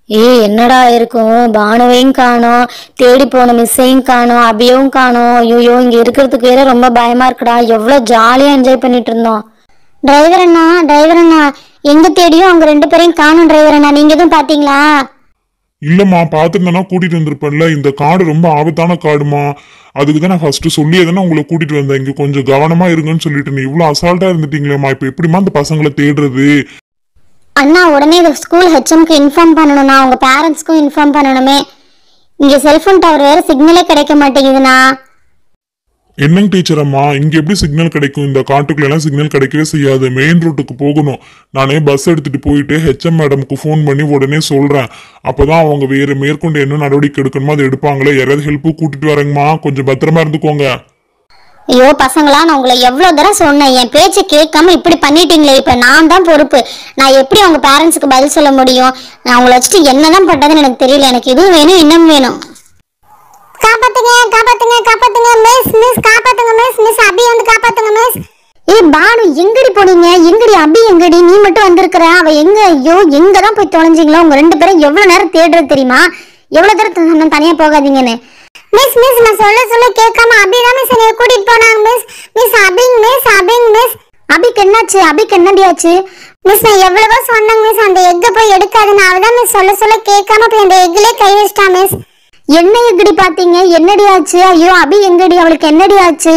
ஏய் என்னடா இருக்கும் பானுவையும் காணோம் தேடி போன மிஸ்ஸையும் காணோம் அபியவும் காணோம் ஐயோ இங்க இருக்கிறதுக்கு வேற ரொம்ப பயமா இருக்குடா எவ்வளவு ஜாலியா என்ஜாய் பண்ணிட்டு இருந்தோம் டிரைவர் அண்ணா டிரைவர் அண்ணா எங்க தேடியும் அவங்க ரெண்டு பேரையும் காணும் டிரைவர் அண்ணா நீங்க எதுவும் பாத்தீங்களா இல்லம்மா பார்த்துருந்தேன்னா கூட்டிட்டு வந்திருப்பேன்ல இந்த காடு ரொம்ப ஆபத்தான காடுமா அதுக்கு தான் நான் ஃபர்ஸ்ட் சொல்லியே தானே உங்களை கூட்டிட்டு வந்தேன் இங்க கொஞ்சம் கவனமா இருங்கன்னு சொல்லிட்டு நீ இவ்வளவு அசால்ட்டா இருந்துட்டீங்களேம்மா இப்ப எப்படிம்மா அந்த பசங்களை தேடுறது அண்ணா உடனே இது ஸ்கூல் ஹெச்எம்க்கு இன்ஃபார்ம் பண்ணணும்ண்ணா உங்க பேரண்ட்ஸ்க்கும் இன்ஃபார்ம் பண்ணணுமே இங்க செல்போன் டவர் வேற சிக்னலே கிடைக்க மாட்டேங்குதுண்ணா என்னங்க டீச்சர் அம்மா இங்க எப்படி சிக்னல் கிடைக்கும் இந்த காட்டுக்குள்ள எல்லாம் சிக்னல் கிடைக்கவே செய்யாது மெயின் ரோட்டுக்கு போகணும் நானே பஸ் எடுத்துட்டு போயிட்டு ஹெச்எம் மேடம்க்கு ஃபோன் பண்ணி உடனே சொல்றேன் அப்பதான் அவங்க வேற மேற்கொண்டு என்ன நடவடிக்கை எடுக்கணுமோ அதை எடுப்பாங்களே யாராவது ஹெல்ப்பு கூட்டிட்டு வரேங்கம்மா கொஞ்சம் பத்திரமா இருந்துக்கோங்க ஐயோ பசங்களா நான் உங்களை எவ்வளவு தடவை சொன்னேன் என் பேச்சை கேட்காம இப்படி பண்ணிட்டீங்களே இப்ப நான் தான் பொறுப்பு நான் எப்படி அவங்க பேரண்ட்ஸ்க்கு பதில் சொல்ல முடியும் நான் உங்களை வச்சுட்டு என்னதான் பண்றதுன்னு எனக்கு தெரியல எனக்கு இதுவும் வேணும் இன்னும் வேணும் காப்பாத்துங்க காப்பாத்துங்க காப்பாத்துங்க மிஸ் மிஸ் காப்பாத்துங்க மிஸ் மிஸ் அபி வந்து காப்பாத்துங்க மிஸ் ஏய் பானு எங்கடி போனீங்க எங்கடி அபி எங்கடி நீ மட்டும் வந்திருக்கிற அவ எங்க ஐயோ எங்க தான் போய் தொலைஞ்சீங்களோ உங்க ரெண்டு பேரும் எவ்வளவு நேரம் தேடுறது தெரியுமா எவ்வளவு தூரம் சொன்னேன் தனியா போகாதீங்கன்னு மிஸ் மிஸ் நான் சொல்ல சொல்ல கேட்காம அபி தான் மிஸ் என்னைய கூட்டிட்டு போனாங்க மிஸ் மிஸ் அபிங் மிஸ் அபிங் மிஸ் அபிக்கு என்னாச்சு அபிக்கு என்னடி ஆச்சு மிஸ் நான் எவ்வளவோ சொன்னேங்க மிஸ் அந்த எக்க போய் எடுக்காதுன்னு அவ தான் மிஸ் சொல்ல சொல்ல கேட்காம போய் அந்த எக்கிலே கை வச்சிட்டா மிஸ் என்ன எங்கடி பாத்தீங்க என்னடி ஆச்சு ஐயோ அபி எங்கடி அவளுக்கு என்னடி ஆச்சு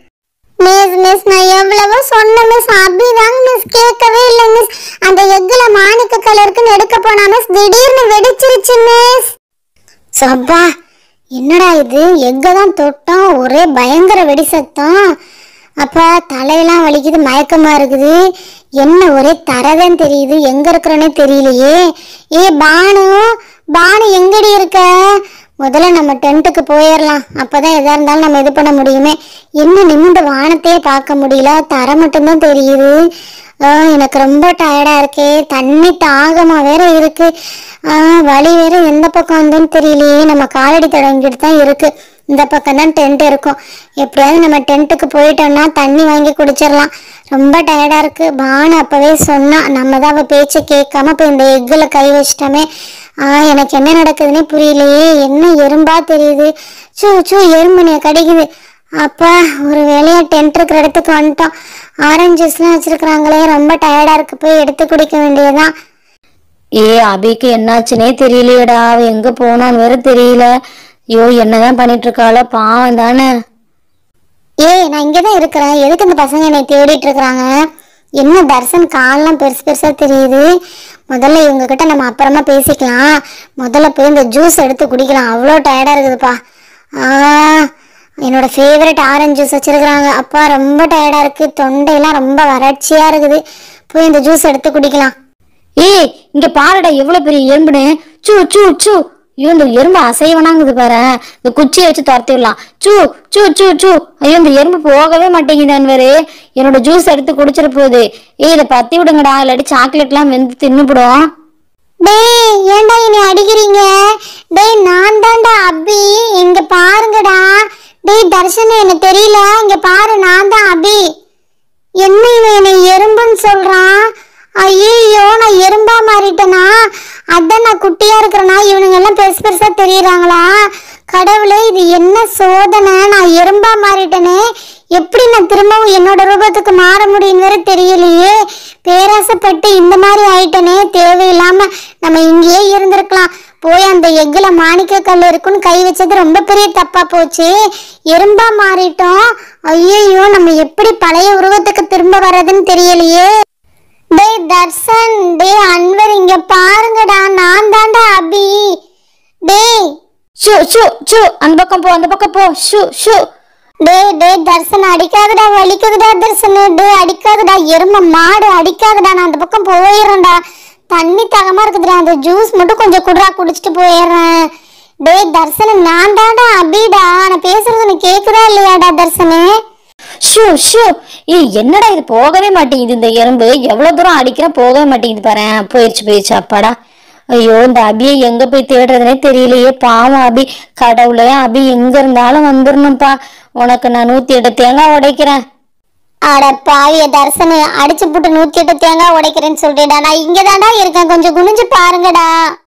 மிஸ் மிஸ் நான் எவ்வளவோ சொன்னேன் மிஸ் அபி தான் மிஸ் கேட்கவே இல்லை மிஸ் அந்த எக்குல மாணிக்க கலருக்குன்னு எடுக்க போனா மிஸ் திடீர்னு வெடிச்சிருச்சு மிஸ் சப்பா என்னடா இது எங்க தான் தொட்டோம் ஒரே பயங்கர வெடி சத்தம் அப்பா தலையெல்லாம் வலிக்குது மயக்கமா இருக்குது என்ன ஒரே தரதான் தெரியுது எங்க இருக்கிறனே தெரியலையே ஏ பானு பானு எங்கடி இருக்க முதல்ல நம்ம டென்ட்டுக்கு போயிடலாம் அப்பதான் எதா இருந்தாலும் நம்ம இது பண்ண முடியுமே என்ன நிமிந்து வானத்தையே பார்க்க முடியல தரை மட்டும்தான் தெரியுது ஆ, எனக்கு ரொம்ப டயர்டா இருக்கே தண்ணி தாகமா வேற இருக்கு ஆ, வழி வேற எந்த பக்கம் வந்தோன்னு தெரியலையே நம்ம காலடி தொடங்கிட்டு தான் இருக்கு இந்த பக்கம் தான் டென்ட் இருக்கும் எப்படியாவது நம்ம டென்ட்டுக்கு போயிட்டோம்னா தண்ணி வாங்கி குடிச்சிடலாம் ரொம்ப டயர்டா இருக்கு பானு அப்பவே சொன்னா நம்ம தான் அவ பேச்சை கேட்காம இப்போ இந்த எக்கில் கை வச்சிட்டோமே ஆ எனக்கு என்ன நடக்குதுன்னே புரியலையே என்ன எறும்பா தெரியுது சூ சூ எறும்பு கடிக்குது அப்பா ஒரு வேலையா டென்ட் இருக்கிற இடத்துக்கு வந்துட்டோம் ஆரஞ்சு ஜூஸ்லாம் வச்சிருக்கிறாங்களே ரொம்ப டயர்டா இருக்கு போய் எடுத்து குடிக்க வேண்டியதுதான் ஏ அபிக்கு என்னாச்சுனே தெரியலையேடா அவ எங்க போனான்னு வேற தெரியல ஐயோ என்னதான் பண்ணிட்டு இருக்காளோ பாவம் தானே ஏய் நான் இங்கே தான் இருக்கிறேன் எதுக்கு இந்த பசங்க என்னை தேடிட்டு இருக்கிறாங்க என்ன தர்சன் கால்லாம் பெருசு பெருசா தெரியுது முதல்ல இவங்க கிட்ட நம்ம அப்புறமா பேசிக்கலாம் முதல்ல போய் இந்த ஜூஸ் எடுத்து குடிக்கலாம் அவ்வளோ டயர்டா இருக்குதுப்பா ஆ என்னோட ஃபேவரட் ஆரஞ்சு ஜூஸ் வச்சிருக்கிறாங்க அப்பா ரொம்ப டயர்டா இருக்கு தொண்டையெல்லாம் ரொம்ப வறட்சியா இருக்குது போய் இந்த ஜூஸ் எடுத்து குடிக்கலாம் ஏய் இங்க பாருடா எவ்வளவு பெரிய எறும்புன்னு சூ சூ சூ ஐயோ இந்த எறும்பு அசைவனாங்குது பாரு இந்த குச்சியை வச்சு துரத்திடலாம் சூ சூ சூ சூ ஐயோ இந்த எறும்பு போகவே மாட்டேங்குதான் வேறு என்னோட ஜூஸ் எடுத்து குடிச்சிட போகுது ஏய் இதை பத்தி விடுங்கடா இல்லாட்டி சாக்லேட்லாம் வெந்து தின்னுபிடும் டேய் ஏன்டா என்னை அடிக்கிறீங்க டேய் நான் தான்டா அபி இங்க பாருங்கடா டேய் தர்ஷன் எனக்கு தெரியல இங்க பாரு நான் தான் அபி என்ன இவன் என்னை எறும்புன்னு சொல்றான் ஐயோ நான் எறும்பா மாறிட்டேனா அதான் நான் குட்டியா இருக்கிறேனா இவனுங்க எல்லாம் பெருசு பெருசா தெரியறாங்களா கடவுளே இது என்ன சோதனை நான் எறும்பா மாறிட்டேனே எப்படி நான் திரும்பவும் என்னோட ரூபத்துக்கு மாற முடியும்னு வேற தெரியலையே பேராசைப்பட்டு இந்த மாதிரி ஆயிட்டனே தேவையில்லாம நம்ம இங்கேயே இருந்திருக்கலாம் போய் அந்த எக்குல மாணிக்க கல் இருக்குன்னு கை வச்சது ரொம்ப பெரிய தப்பா போச்சு எறும்பா மாறிட்டோம் ஐயோ நம்ம எப்படி பழைய உருவத்துக்கு திரும்ப வர்றதுன்னு தெரியலையே டேய் தர்சன் டேய் அன்வர் இங்க பாருங்கடா நான் தான்டா அபி டேய் ஷூ ஷூ ஷூ அந்த பக்கம் போ அந்த பக்கம் போ ஷூ ஷூ டேய் டேய் தர்சன் அடிக்காதடா வலிக்குதுடா தர்சன் டேய் அடிக்காதடா எரும மாடு அடிக்காதடா நான் அந்த பக்கம் போயிடுறேன்டா தண்ணி தகமா இருக்குதுடா அந்த ஜூஸ் மட்டும் கொஞ்சம் குடுறா குடிச்சிட்டு போயிடுறேன் டேய் தர்சன் நான் தான்டா அபிடா நான் பேசுறது உனக்கு கேக்குதா இல்லையாடா தர்சனு ஷூ ஷூ ஏய் என்னடா இது போகவே மாட்டேங்குது இந்த எறும்பு எவ்வளவு தூரம் அடிக்கிற போகவே மாட்டேங்குது பாரு போயிடுச்சு போயிடுச்சு அப்பாடா ஐயோ இந்த அபியை எங்க போய் தேடுறதுனே தெரியலையே பாவம் அபி கடவுளே அபி எங்க இருந்தாலும் வந்துடணும்ப்பா உனக்கு நான் நூத்தி எட்டு தேங்காய் உடைக்கிறேன் அட பாவிய தர்சனு அடிச்சு போட்டு நூத்தி எட்டு தேங்காய் உடைக்கிறேன்னு சொல்லிட்டேடா நான் இங்க இருக்கேன் கொஞ்சம் குனிஞ்சு பாருங்கடா